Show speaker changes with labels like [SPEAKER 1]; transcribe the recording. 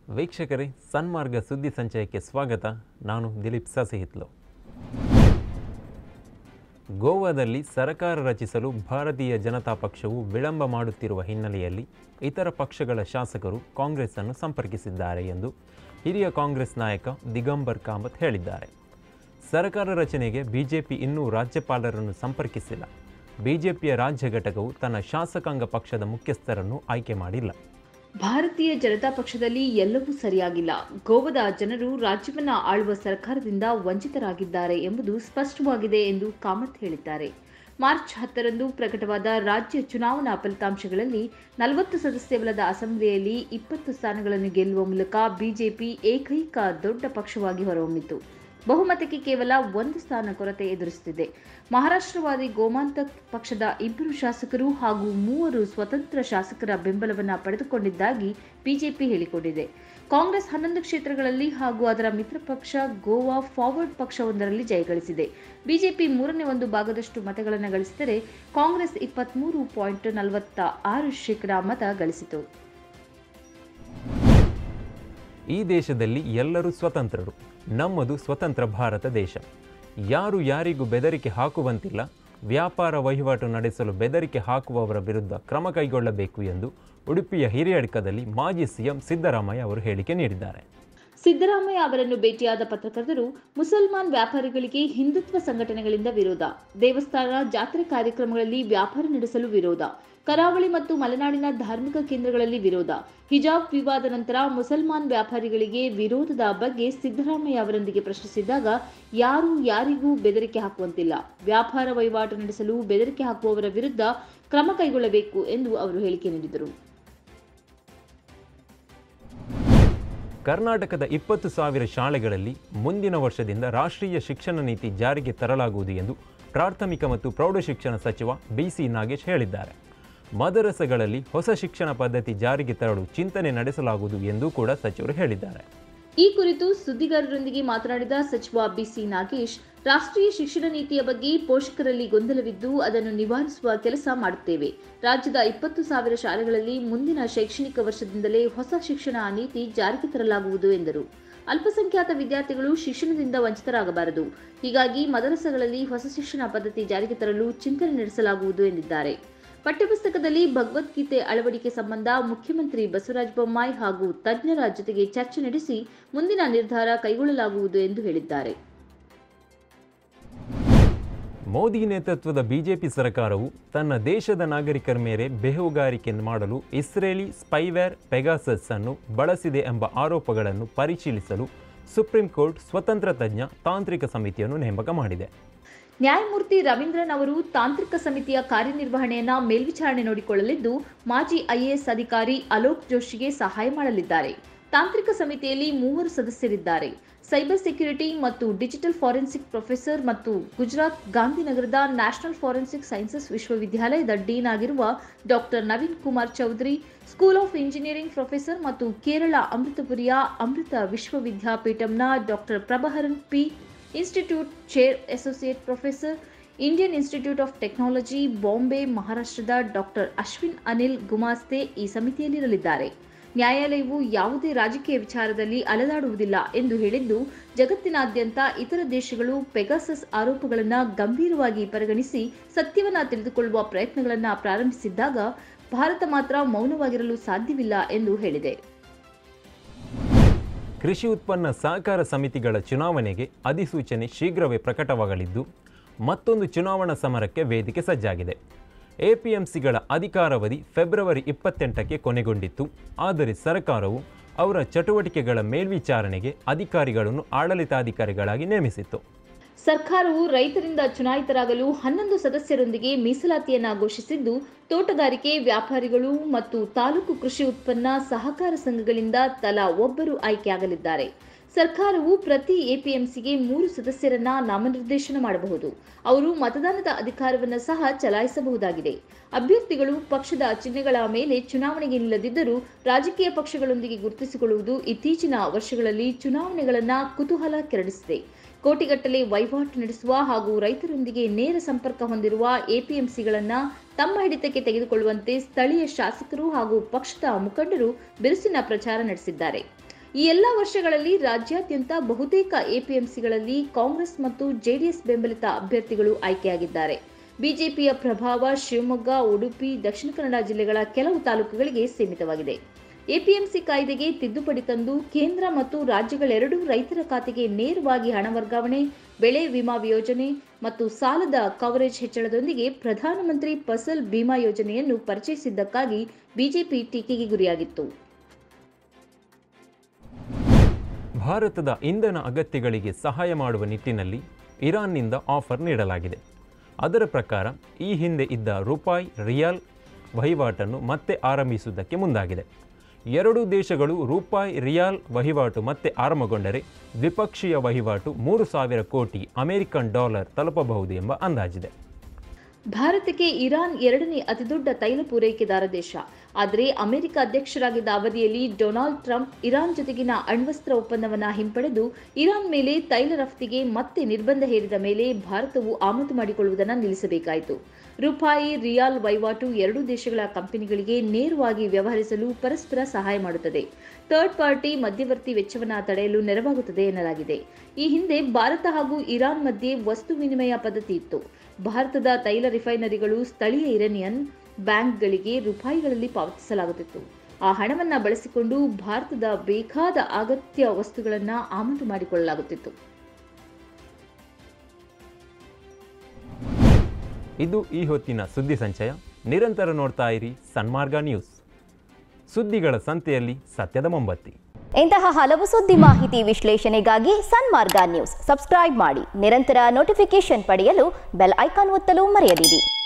[SPEAKER 1] ವೀಕ್ಷಕರೇ ಸನ್ಮಾರ್ಗ ಸುದ್ದಿ ಸಂಚಯಕ್ಕೆ ಸ್ವಾಗತ ನಾನು ದಿಲೀಪ್ ಸಸಿಹಿತ್ಲು ಗೋವಾದಲ್ಲಿ ಸರ್ಕಾರ ರಚಿಸಲು ಭಾರತೀಯ ಜನತಾ ಪಕ್ಷವು ವಿಳಂಬ ಮಾಡುತ್ತಿರುವ ಹಿನ್ನೆಲೆಯಲ್ಲಿ ಇತರ ಪಕ್ಷಗಳ ಶಾಸಕರು ಕಾಂಗ್ರೆಸ್ಸನ್ನು ಸಂಪರ್ಕಿಸಿದ್ದಾರೆ ಎಂದು ಹಿರಿಯ ಕಾಂಗ್ರೆಸ್ ನಾಯಕ ದಿಗಂಬರ್ ಕಾಮತ್ ಹೇಳಿದ್ದಾರೆ ಸರ್ಕಾರ ರಚನೆಗೆ ಬಿಜೆಪಿ ಇನ್ನೂ ರಾಜ್ಯಪಾಲರನ್ನು ಸಂಪರ್ಕಿಸಿಲ್ಲ ಬಿಜೆಪಿಯ ರಾಜ್ಯ ಘಟಕವು ತನ್ನ ಶಾಸಕಾಂಗ ಪಕ್ಷದ ಮುಖ್ಯಸ್ಥರನ್ನು ಆಯ್ಕೆ ಮಾಡಿಲ್ಲ
[SPEAKER 2] ಭಾರತೀಯ ಜನತಾ ಪಕ್ಷದಲ್ಲಿ ಎಲ್ಲವೂ ಸರಿಯಾಗಿಲ್ಲ ಗೋವಾದ ಜನರು ರಾಜ್ಯವನ್ನ ಆಳುವ ಸರ್ಕಾರದಿಂದ ವಂಚಿತರಾಗಿದ್ದಾರೆ ಎಂಬುದು ಸ್ಪಷ್ಟವಾಗಿದೆ ಎಂದು ಕಾಮತ್ ಹೇಳಿದ್ದಾರೆ ಮಾರ್ಚ್ ಹತ್ತರಂದು ಪ್ರಕಟವಾದ ರಾಜ್ಯ ಚುನಾವಣಾ ಫಲಿತಾಂಶಗಳಲ್ಲಿ ನಲವತ್ತು ಸದಸ್ಯವಲ್ಲದ ಅಸೆಂಬ್ಲಿಯಲ್ಲಿ ಇಪ್ಪತ್ತು ಸ್ಥಾನಗಳನ್ನು ಗೆಲ್ಲುವ ಮೂಲಕ ಬಿಜೆಪಿ ಏಕೈಕ ದೊಡ್ಡ ಪಕ್ಷವಾಗಿ ಹೊರಹೊಮ್ಮಿತು ಬಹುಮತಕ್ಕೆ ಕೇವಲ ಒಂದು ಸ್ಥಾನ ಕೊರತೆ ಎದುರಿಸುತ್ತಿದೆ ಮಹಾರಾಷ್ಟ್ರವಾದಿ ಗೋಮಾಂತಕ್ ಪಕ್ಷದ ಇಬ್ಬರು ಶಾಸಕರು ಹಾಗೂ ಮೂವರು ಸ್ವತಂತ್ರ ಶಾಸಕರ ಬೆಂಬಲವನ್ನು ಪಡೆದುಕೊಂಡಿದ್ದಾಗಿ ಬಿಜೆಪಿ ಹೇಳಿಕೊಂಡಿದೆ ಕಾಂಗ್ರೆಸ್ ಹನ್ನೊಂದು ಕ್ಷೇತ್ರಗಳಲ್ಲಿ ಹಾಗೂ ಅದರ ಮಿತ್ರ ಪಕ್ಷ ಗೋವಾ ಫಾರ್ವರ್ಡ್ ಪಕ್ಷವೊಂದರಲ್ಲಿ ಜಯಗಳಿಸಿದೆ ಬಿಜೆಪಿ ಮೂರನೇ ಒಂದು ಭಾಗದಷ್ಟು ಮತಗಳನ್ನು ಗಳಿಸಿದರೆ ಕಾಂಗ್ರೆಸ್ ಇಪ್ಪತ್ಮೂರು ಪಾಯಿಂಟ್ ನಲವತ್ತ ಆರು ಶೇಕಡಾ ಮತ ಗಳಿಸಿತು
[SPEAKER 1] ಈ ದೇಶದಲ್ಲಿ ಎಲ್ಲರೂ ಸ್ವತಂತ್ರರು ನಮ್ಮದು ಸ್ವತಂತ್ರ ಭಾರತ ದೇಶ ಯಾರು ಯಾರಿಗೂ ಬೆದರಿಕೆ ಹಾಕುವಂತಿಲ್ಲ ವ್ಯಾಪಾರ ವಹಿವಾಟು ನಡೆಸಲು ಬೆದರಿಕೆ ಹಾಕುವವರ ವಿರುದ್ಧ ಕ್ರಮ ಕೈಗೊಳ್ಳಬೇಕು ಎಂದು ಉಡುಪಿಯ ಹಿರಿಯಡ್ಕದಲ್ಲಿ ಮಾಜಿ ಸಿಎಂ ಸಿದ್ದರಾಮಯ್ಯ ಅವರು ಹೇಳಿಕೆ ನೀಡಿದ್ದಾರೆ
[SPEAKER 2] ಸಿದ್ದರಾಮಯ್ಯ ಅವರನ್ನು ಭೇಟಿಯಾದ ಪತ್ರಕರ್ತರು ಮುಸಲ್ಮಾನ್ ವ್ಯಾಪಾರಿಗಳಿಗೆ ಹಿಂದುತ್ವ ಸಂಘಟನೆಗಳಿಂದ ವಿರೋಧ ದೇವಸ್ಥಾನ ಜಾತ್ರೆ ಕಾರ್ಯಕ್ರಮಗಳಲ್ಲಿ ವ್ಯಾಪಾರ ನಡೆಸಲು ವಿರೋಧ ಕರಾವಳಿ ಮತ್ತು ಮಲೆನಾಡಿನ ಧಾರ್ಮಿಕ ಕೇಂದ್ರಗಳಲ್ಲಿ ವಿರೋಧ ಹಿಜಾಬ್ ವಿವಾದ ನಂತರ ಮುಸಲ್ಮಾನ್ ವ್ಯಾಪಾರಿಗಳಿಗೆ ವಿರೋಧದ ಬಗ್ಗೆ ಸಿದ್ದರಾಮಯ್ಯ ಅವರೊಂದಿಗೆ ಪ್ರಶ್ನಿಸಿದಾಗ ಯಾರೂ ಯಾರಿಗೂ ಬೆದರಿಕೆ ಹಾಕುವಂತಿಲ್ಲ ವ್ಯಾಪಾರ ವಹಿವಾಟು ನಡೆಸಲು ಬೆದರಿಕೆ ಹಾಕುವವರ ವಿರುದ್ಧ ಕ್ರಮ ಕೈಗೊಳ್ಳಬೇಕು ಎಂದು ಅವರು ಹೇಳಿಕೆ ನೀಡಿದರು
[SPEAKER 1] ಕರ್ನಾಟಕದ ಇಪ್ಪತ್ತು ಸಾವಿರ ಶಾಲೆಗಳಲ್ಲಿ ಮುಂದಿನ ವರ್ಷದಿಂದ ರಾಷ್ಟ್ರೀಯ ಶಿಕ್ಷಣ ನೀತಿ ಜಾರಿಗೆ ತರಲಾಗುವುದು ಎಂದು ಪ್ರಾಥಮಿಕ ಮತ್ತು ಪ್ರೌಢಶಿಕ್ಷಣ ಸಚಿವ ಬಿಸಿ ನಾಗೇಶ್ ಹೇಳಿದ್ದಾರೆ ಮದರಸಗಳಲ್ಲಿ ಹೊಸ ಶಿಕ್ಷಣ ಪದ್ಧತಿ ಜಾರಿಗೆ ತರಲು ಚಿಂತನೆ ನಡೆಸಲಾಗುವುದು ಎಂದೂ ಕೂಡ ಸಚಿವರು ಹೇಳಿದ್ದಾರೆ
[SPEAKER 2] ಈ ಕುರಿತು ಸುದ್ದಿಗಾರರೊಂದಿಗೆ ಮಾತನಾಡಿದ ಸಚಿವ ಬಿಸಿ ನಾಗೇಶ್ ರಾಷ್ಟ್ರೀಯ ಶಿಕ್ಷಣ ನೀತಿಯ ಬಗ್ಗೆ ಪೋಷಕರಲ್ಲಿ ಗೊಂದಲವಿದ್ದು ಅದನ್ನು ನಿವಾರಿಸುವ ಕೆಲಸ ಮಾಡುತ್ತೇವೆ ರಾಜ್ಯದ ಇಪ್ಪತ್ತು ಸಾವಿರ ಶಾಲೆಗಳಲ್ಲಿ ಮುಂದಿನ ಶೈಕ್ಷಣಿಕ ವರ್ಷದಿಂದಲೇ ಹೊಸ ಶಿಕ್ಷಣ ನೀತಿ ಜಾರಿಗೆ ತರಲಾಗುವುದು ಎಂದರು ಅಲ್ಪಸಂಖ್ಯಾತ ವಿದ್ಯಾರ್ಥಿಗಳು ಶಿಕ್ಷಣದಿಂದ ವಂಚಿತರಾಗಬಾರದು ಹೀಗಾಗಿ ಮದರಸಗಳಲ್ಲಿ ಹೊಸ ಶಿಕ್ಷಣ ಪದ್ಧತಿ ಜಾರಿಗೆ ತರಲು ಚಿಂತನೆ ನಡೆಸಲಾಗುವುದು ಎಂದಿದ್ದಾರೆ ಪಠ್ಯಪುಸ್ತಕದಲ್ಲಿ ಭಗವದ್ಗೀತೆ ಅಳವಡಿಕೆ ಸಂಬಂಧ ಮುಖ್ಯಮಂತ್ರಿ ಬಸವರಾಜ ಬೊಮ್ಮಾಯಿ ಹಾಗೂ ತಜ್ಞರ ಜೊತೆಗೆ ಚರ್ಚೆ ನಡೆಸಿ ಮುಂದಿನ ನಿರ್ಧಾರ ಕೈಗೊಳ್ಳಲಾಗುವುದು ಎಂದು ಹೇಳಿದ್ದಾರೆ
[SPEAKER 1] ಮೋದಿ ನೇತೃತ್ವದ ಬಿಜೆಪಿ ಸರ್ಕಾರವು ತನ್ನ ದೇಶದ ನಾಗರಿಕರ ಮೇಲೆ ಬೇಹುಗಾರಿಕೆ ಮಾಡಲು ಇಸ್ರೇಲಿ ಸ್ಪೈವೇರ್ ಪೆಗಾಸಸ್ ಅನ್ನು ಬಳಸಿದೆ ಎಂಬ ಆರೋಪಗಳನ್ನು ಪರಿಶೀಲಿಸಲು ಸುಪ್ರೀಂ ಕೋರ್ಟ್ ಸ್ವತಂತ್ರ ತಜ್ಞ ತಾಂತ್ರಿಕ ಸಮಿತಿಯನ್ನು ನೇಮಕ ಮಾಡಿದೆ
[SPEAKER 2] ನ್ಯಾಯಮೂರ್ತಿ ರವೀಂದ್ರನ್ ಅವರು ತಾಂತ್ರಿಕ ಸಮಿತಿಯ ಕಾರ್ಯನಿರ್ವಹಣೆಯನ್ನ ಮೇಲ್ವಿಚಾರಣೆ ನೋಡಿಕೊಳ್ಳಲಿದ್ದು ಮಾಜಿ ಐಎಎಸ್ ಅಧಿಕಾರಿ ಅಲೋಕ್ ಜೋಶಿಗೆ ಸಹಾಯ ಮಾಡಲಿದ್ದಾರೆ ತಾಂತ್ರಿಕ ಸಮಿತಿಯಲ್ಲಿ ಮೂವರು ಸದಸ್ಯರಿದ್ದಾರೆ ಸೈಬರ್ ಸೆಕ್ಯುರಿಟಿ ಮತ್ತು ಡಿಜಿಟಲ್ ಫಾರೆನ್ಸಿಕ್ ಪ್ರೊಫೆಸರ್ ಮತ್ತು ಗುಜರಾತ್ ಗಾಂಧಿನಗರದ ನ್ಯಾಷನಲ್ ಫಾರೆನ್ಸಿಕ್ ಸೈನ್ಸಸ್ ವಿಶ್ವವಿದ್ಯಾಲಯದ ಡೀನ್ ಆಗಿರುವ doctor Naveen Kumar Chaudhary school of engineering professor ಮತ್ತು ಕೇರಳ ಅಮೃತಪುರಿಯ ಅಮೃತ ವಿಶ್ವವಿದ್ಯಾಪೀಠಂನ doctor Prabhaharan P institute chair associate professor Indian Institute of Technology Bombay ಮಹಾರಾಷ್ಟ್ರದ ಡಾಕ್ಟರ್ ಅಶ್ವಿನ್ ಅನಿಲ್ ಗುಮಾಸ್ತೆ ಈ ಸಮಿತಿಯಲ್ಲಿರಲಿದ್ದಾರೆ ನ್ಯಾಯಾಲಯವು ಯಾವುದೇ ರಾಜಕೀಯ ವಿಚಾರದಲ್ಲಿ ಅಲೆದಾಡುವುದಿಲ್ಲ ಎಂದು ಹೇಳಿದ್ದು ಜಗತ್ತಿನಾದ್ಯಂತ ಇತರ ದೇಶಗಳು ಪೆಗಾಸಸ್ ಆರೋಪಗಳನ್ನು ಗಂಭೀರವಾಗಿ ಪರಿಗಣಿಸಿ ಸತ್ಯವನ್ನ ತಿಳಿದುಕೊಳ್ಳುವ ಪ್ರಯತ್ನಗಳನ್ನು ಪ್ರಾರಂಭಿಸಿದ್ದಾಗ ಭಾರತ ಮಾತ್ರ ಮೌನವಾಗಿರಲು ಸಾಧ್ಯವಿಲ್ಲ ಎಂದು ಹೇಳಿದೆ
[SPEAKER 1] ಕೃಷಿ ಉತ್ಪನ್ನ ಸಹಕಾರ ಸಮಿತಿಗಳ ಚುನಾವಣೆಗೆ ಅಧಿಸೂಚನೆ ಶೀಘ್ರವೇ ಪ್ರಕಟವಾಗಲಿದ್ದು ಮತ್ತೊಂದು ಚುನಾವಣಾ ಸಮರಕ್ಕೆ ವೇದಿಕೆ ಸಜ್ಜಾಗಿದೆ ಎಪಿಎಂಸಿಗಳ ಅಧಿಕಾರಾವಧಿ ಫೆಬ್ರವರಿ ಇಪ್ಪತ್ತೆಂಟಕ್ಕೆ ಕೊನೆಗೊಂಡಿತ್ತು ಆದರೆ ಸರ್ಕಾರವು ಅವರ ಚಟುವಟಿಕೆಗಳ ಮೇಲ್ವಿಚಾರಣೆಗೆ ಅಧಿಕಾರಿಗಳನ್ನು ಆಡಳಿತಾಧಿಕಾರಿಗಳಾಗಿ ನೇಮಿಸಿತ್ತು
[SPEAKER 2] ಸರ್ಕಾರವು ರೈತರಿಂದ ಚುನಾಯಿತರಾಗಲು ಹನ್ನೊಂದು ಸದಸ್ಯರೊಂದಿಗೆ ಮೀಸಲಾತಿಯನ್ನ ಘೋಷಿಸಿದ್ದು ತೋಟಗಾರಿಕೆ ವ್ಯಾಪಾರಿಗಳು ಮತ್ತು ತಾಲೂಕು ಕೃಷಿ ಉತ್ಪನ್ನ ಸಹಕಾರ ಸಂಘಗಳಿಂದ ತಲಾ ಒಬ್ಬರು ಆಯ್ಕೆಯಾಗಲಿದ್ದಾರೆ ಸರ್ಕಾರವು ಪ್ರತಿ ಎಪಿಎಂಸಿಗೆ ಮೂರು ಸದಸ್ಯರನ್ನ ನಾಮನಿರ್ದೇಶನ ಮಾಡಬಹುದು ಅವರು ಮತದಾನದ ಅಧಿಕಾರವನ್ನು ಸಹ ಚಲಾಯಿಸಬಹುದಾಗಿದೆ ಅಭ್ಯರ್ಥಿಗಳು ಪಕ್ಷದ ಚಿಹ್ನೆಗಳ ಮೇಲೆ ಚುನಾವಣೆಗೆ ನಿಲ್ಲದಿದ್ದರೂ ರಾಜಕೀಯ ಪಕ್ಷಗಳೊಂದಿಗೆ ಗುರುತಿಸಿಕೊಳ್ಳುವುದು ಇತ್ತೀಚಿನ ವರ್ಷಗಳಲ್ಲಿ ಚುನಾವಣೆಗಳನ್ನ ಕುತೂಹಲ ಕೆರಳಿಸಿದೆ ಕೋಟಿಗಟ್ಟಲೆ ವಹಿವಾಟು ನಡೆಸುವ ಹಾಗೂ ರೈತರೊಂದಿಗೆ ನೇರ ಸಂಪರ್ಕ ಹೊಂದಿರುವ ಎಪಿಎಂಸಿಗಳನ್ನ ತಮ್ಮ ಹಿಡಿತಕ್ಕೆ ತೆಗೆದುಕೊಳ್ಳುವಂತೆ ಸ್ಥಳೀಯ ಶಾಸಕರು ಹಾಗೂ ಪಕ್ಷದ ಮುಖಂಡರು ಬಿರುಸಿನ ಪ್ರಚಾರ ನಡೆಸಿದ್ದಾರೆ ಈ ಎಲ್ಲ ವರ್ಷಗಳಲ್ಲಿ ರಾಜ್ಯಾದ್ಯಂತ ಬಹುತೇಕ ಎಪಿಎಂಸಿಗಳಲ್ಲಿ ಕಾಂಗ್ರೆಸ್ ಮತ್ತು ಜೆಡಿಎಸ್ ಬೆಂಬಲಿತ ಅಭ್ಯರ್ಥಿಗಳು ಆಯ್ಕೆಯಾಗಿದ್ದಾರೆ ಬಿಜೆಪಿಯ ಪ್ರಭಾವ ಶಿವಮೊಗ್ಗ ಉಡುಪಿ ದಕ್ಷಿಣ ಕನ್ನಡ ಜಿಲ್ಲೆಗಳ ಕೆಲವು ತಾಲೂಕುಗಳಿಗೆ ಸೀಮಿತವಾಗಿದೆ ಎಪಿಎಂಸಿ ಕಾಯ್ದೆಗೆ ತಿದ್ದುಪಡಿ ತಂದು ಕೇಂದ್ರ ಮತ್ತು ರಾಜ್ಯಗಳೆರಡೂ ರೈತರ ಖಾತೆಗೆ ನೇರವಾಗಿ ಹಣ ವರ್ಗಾವಣೆ ಬೆಳೆ ವಿಮಾ ಯೋಜನೆ ಮತ್ತು ಸಾಲದ ಕವರೇಜ್ ಹೆಚ್ಚಳದೊಂದಿಗೆ ಪ್ರಧಾನಮಂತ್ರಿ ಫಸಲ್ ಬಿಮಾ ಯೋಜನೆಯನ್ನು ಪರಿಚಯಿಸಿದ್ದಕ್ಕಾಗಿ ಬಿಜೆಪಿ ಟೀಕೆಗೆ ಗುರಿಯಾಗಿತ್ತು
[SPEAKER 1] ಭಾರತದ ಇಂಧನ ಅಗತ್ಯಗಳಿಗೆ ಸಹಾಯ ಮಾಡುವ ನಿಟ್ಟಿನಲ್ಲಿ ಇರಾನ್ನಿಂದ ಆಫರ್ ನೀಡಲಾಗಿದೆ ಅದರ ಪ್ರಕಾರ ಈ ಹಿಂದೆ ಇದ್ದ ರೂಪಾಯಿ ರಿಯಾಲ್ ವಹಿವಾಟನ್ನು ಮತ್ತೆ ಆರಂಭಿಸುವುದಕ್ಕೆ ಮುಂದಾಗಿದೆ ಎರಡೂ ದೇಶಗಳು ರೂಪಾಯಿ ರಿಯಾಲ್ ವಹಿವಾಟು ಮತ್ತೆ ಆರಂಭಗೊಂಡರೆ ದ್ವಿಪಕ್ಷೀಯ ವಹಿವಾಟು ಮೂರು ಸಾವಿರ ಕೋಟಿ ಅಮೆರಿಕನ್ ಡಾಲರ್ ತಲುಪಬಹುದು ಎಂಬ ಅಂದಾಜಿದೆ
[SPEAKER 2] ಭಾರತಕ್ಕೆ ಇರಾನ್ ಎರಡನೇ ಅತಿದೊಡ್ಡ ತೈಲ ಪೂರೈಕೆದಾರ ದೇಶ ಆದರೆ ಅಮೆರಿಕ ಅಧ್ಯಕ್ಷರಾಗಿದ್ದ ಅವಧಿಯಲ್ಲಿ ಡೊನಾಲ್ಡ್ ಟ್ರಂಪ್ ಇರಾನ್ ಜೊತೆಗಿನ ಅಣ್ವಸ್ತ್ರ ಒಪ್ಪಂದವನ್ನು ಹಿಂಪಡೆದು ಇರಾನ್ ಮೇಲೆ ತೈಲ ರಫ್ತಿಗೆ ಮತ್ತೆ ನಿರ್ಬಂಧ ಹೇರಿದ ಮೇಲೆ ಭಾರತವು ಆಮದು ಮಾಡಿಕೊಳ್ಳುವುದನ್ನು ನಿಲ್ಲಿಸಬೇಕಾಯಿತು ರೂಪಾಯಿ ರಿಯಾಲ್ ವಹಿವಾಟು ಎರಡೂ ದೇಶಗಳ ಕಂಪನಿಗಳಿಗೆ ನೇರವಾಗಿ ವ್ಯವಹರಿಸಲು ಪರಸ್ಪರ ಸಹಾಯ ಮಾಡುತ್ತದೆ ಥರ್ಡ್ ಪಾರ್ಟಿ ಮಧ್ಯವರ್ತಿ ವೆಚ್ಚವನ್ನು ತಡೆಯಲು ನೆರವಾಗುತ್ತದೆ ಎನ್ನಲಾಗಿದೆ ಈ ಹಿಂದೆ ಭಾರತ ಹಾಗೂ ಇರಾನ್ ಮಧ್ಯೆ ವಸ್ತು ವಿನಿಮಯ ಪದ್ಧತಿ ಇತ್ತು ಭಾರತದ ತೈಲ ರಿಫೈನರಿಗಳು ಸ್ಥಳೀಯ ಇರಾನಿಯನ್ ಬ್ಯಾಂಕ್ಗಳಿಗೆ ರೂಪಾಯಿಗಳಲ್ಲಿ ಪಾವತಿಸಲಾಗುತ್ತಿತ್ತು ಆ ಹಣವನ್ನು ಬಳಸಿಕೊಂಡು ಭಾರತದ ಬೇಕಾದ ಅಗತ್ಯ ವಸ್ತುಗಳನ್ನು ಆಮದು ಮಾಡಿಕೊಳ್ಳಲಾಗುತ್ತಿತ್ತು
[SPEAKER 1] ಇದು ಈ ಹೊತ್ತಿನ ಸುದ್ದಿ ಸಂಚಯ ನಿರಂತರ ನೋಡ್ತಾ ಇರಿ ಸನ್ಮಾರ್ಗ ನ್ಯೂಸ್ ಸುದ್ದಿಗಳ ಸಂತೆಯಲ್ಲಿ ಸತ್ಯದ ಮೊಂಬತ್ತಿ
[SPEAKER 3] ಇಂತಹ ಹಲವು ಸುದ್ದಿ ಮಾಹಿತಿ ವಿಶ್ಲೇಷಣೆಗಾಗಿ ಸನ್ಮಾರ್ಗ ನ್ಯೂಸ್ ಸಬ್ಸ್ಕ್ರೈಬ್ ಮಾಡಿ ನಿರಂತರ ನೋಟಿಫಿಕೇಶನ್ ಪಡೆಯಲು ಬೆಲ್ ಐಕಾನ್ ಒತ್ತಲು ಮರೆಯದಿರಿ